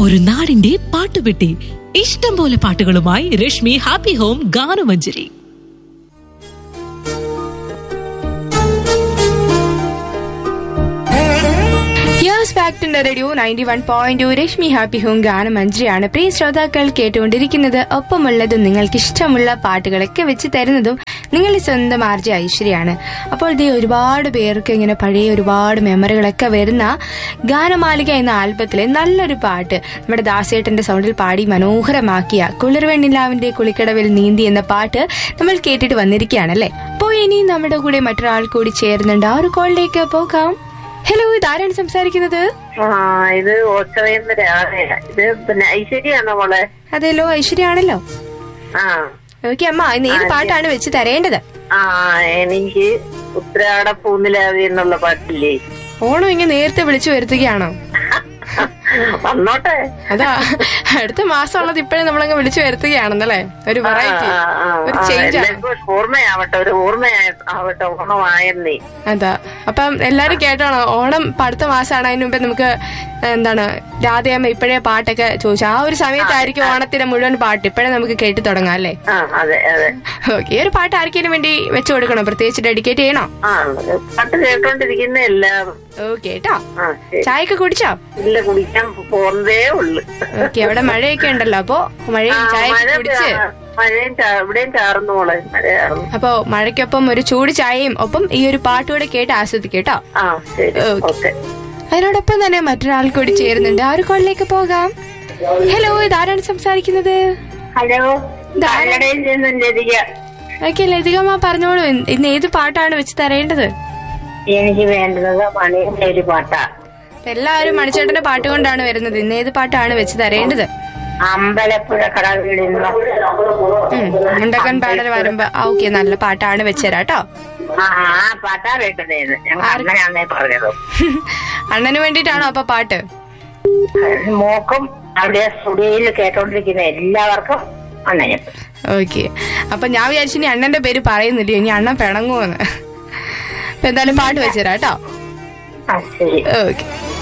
ഒരു നാടിന്റെ പാട്ടുപെട്ടി ഇഷ്ടം പോലെ പാട്ടുകളുമായി രശ്മി ഹാപ്പി ഹോം ഗാനമഞ്ജരി years back to radio ninety one point Rashmi happy home ഗാനം മഞ്ജരിയാണ് പ്രിയ ശ്രോതാക്കൾ കേട്ടുകൊണ്ടിരിക്കുന്നത് ഒപ്പമുള്ളതും നിങ്ങൾക്ക് ഇഷ്ടമുള്ള പാട്ടുകളൊക്കെ വെച്ച് തരുന്നതും നിങ്ങളുടെ സ്വന്തം ആർജി ഐശ്വര്യാണ് അപ്പോൾ ഇതേ ഒരുപാട് പേർക്ക് ഇങ്ങനെ പഴയ ഒരുപാട് മെമ്മറികളൊക്കെ വരുന്ന ഗാനമാലിക എന്ന ആൽബത്തിലെ നല്ലൊരു പാട്ട് നമ്മുടെ ദാസേട്ടന്റെ സൗണ്ടിൽ പാടി മനോഹരമാക്കിയ കുളിർവെണ്ണിലാവിന്റെ കുളിക്കടവിൽ നീന്തി എന്ന പാട്ട് നമ്മൾ കേട്ടിട്ട് വന്നിരിക്കുകയാണല്ലേ അപ്പോൾ ഇനി നമ്മുടെ കൂടെ മറ്റൊരാൾ കൂടി ചേരുന്നുണ്ട് ആ ഒരു കോളിലേക്ക് പോകാം ഹലോ ഇതാരാണ് സംസാരിക്കുന്നത് ആ ഇത് ഓച്ചവേന്ദ്രയാണ് ഇത് പിന്നെ ഐശ്വര്യാണോ മോളെ അതെല്ലോ ഐശ്വര്യാണല്ലോ ആ ഓക്കെ അമ്മ ഇന്ന് ഏത് പാട്ടാണ് വെച്ച് തരേണ്ടത് ആ എനിക്ക് ഉത്രാട പൂനിലാവി എന്നുള്ള പാട്ടില്ലേ ഓണം ഇങ്ങനെ നേരത്തെ വിളിച്ചു വരുത്തുകയാണോ വന്നോട്ടെ അതാ അടുത്ത മാസം ഉള്ളത് ഇപ്പോഴേ നമ്മളങ്ങ് വിളിച്ചു വരുത്തുകയാണെന്നല്ലേ ഒരു വെറൈറ്റി ആ, ആ, ഒരു ആ, ചേഞ്ച് ആണ് എല്ലാവർക്കും ഒരു ഓർമ്മയാവട്ടെ ഒരു ഓർമ്മയാവട്ടെ ഓണമായെന്നേ അതാ അപ്പം എല്ലാരും കേട്ടോണോ ഓണം ഇപ്പൊ അടുത്ത മാസമാണ് അതിന് മുമ്പേ നമുക്ക് എന്താണ് രാധയമ്മ ഇപ്പോഴേ പാട്ടൊക്കെ ചോദിച്ചു ആ ഒരു സമയത്തായിരിക്കും ഓണത്തിന്റെ മുഴുവൻ പാട്ട് ഇപ്പോഴേ നമുക്ക് കേട്ടു തുടങ്ങാം അല്ലേ ആ അതെ അതെ ഓക്കെ ഈ ഒരു പാട്ട് ആർക്കെങ്കിലും വേണ്ടി വെച്ചു കൊടുക്കണോ പ്രത്യേകിച്ച് ഡെഡിക്കേറ്റ് ചെയ്യണോ ആ പാട്ട് കേട്ടോണ്ടിരിക്കുന്ന എല്ലാം ഓക്കെ കേട്ടോ ആ ശരി ചായയൊക്കെ കുടിച്ചോ ഇല്ല കുടിക്കാൻ പോകുന്നതേ ഉള്ളു ഓക്കെ അവിടെ മഴയൊക്കെ ഉണ്ടല്ലോ അപ്പൊ മഴയും ആ, ചായയൊക്കെ മഴ കുടിച്ച് ചാ- മഴയും ചാ- ഇവിടെയും ചാർന്നു മോളെ മഴയാർന്നു അപ്പൊ മഴയ്ക്കൊപ്പം ഒരു ചൂട് ചായയും ഒപ്പം ഈ ഒരു പാട്ടുകൂടെ കേട്ട് ആസ്വദിക്കട്ടോ ആ ശരി ഓക്കെ. ഓക്കെ അതിനോടൊപ്പം തന്നെ മറ്റൊരാൾ കൂടി ചേരുന്നുണ്ട് ആ ഒരു കോളിലേക്ക് പോകാം ഹലോ ഇതാരാണ് സംസാരിക്കുന്നത് ഹലോ ഇതാരാ? കാലടയിൽ നിന്നും ലതിക ഓക്കെ ലതികമ്മ പറഞ്ഞോളൂ ഇന്ന് ഇന്ന് ഏത് പാട്ടാണ് വെച്ച് തരേണ്ടത് എനിക്ക് വേണ്ടത് മണിയുടെ ഒരു പാട്ടാ എല്ലാവരും മണിച്ചേട്ടന്റെ പാട്ട് കൊണ്ടാണ് വരുന്നത് ഇന്ന് ഏത് പാട്ടാണ് വെച്ച് തരേണ്ടത് അമ്പലപ്പുഴ കടകളിൽ നിന്ന് ഉം, മുണ്ടക്കൻ പാടൽ വരുമ്പോ ആ ഓക്കെ നല്ല പാട്ടാണ് വെച്ചുതരാം കേട്ടോ ആ ആ പാട്ടാ കേട്ടത് ഞങ്ങൾ അങ്ങനെയാന്നേ പറഞ്ഞത് അണ്ണന് വേണ്ടിയിട്ടാണോ അപ്പൊ പാട്ട് മോക്കും അവിടെ സ്റ്റുഡിയോയിൽ കേട്ടോണ്ടിരിക്കുന്ന എല്ലാവർക്കും അങ്ങനെ ഓക്കെ അപ്പൊ ഞാൻ വിചാരിച്ചു ഇനി അണ്ണന്റെ പേര് പറയുന്നില്ല ഇനി അണ്ണൻ പിണങ്ങുമെന്ന് അപ്പൊ എന്തായാലും പാട്ട് വെച്ചുതരാം കേട്ടോ ആ ശരി ഓക്കെ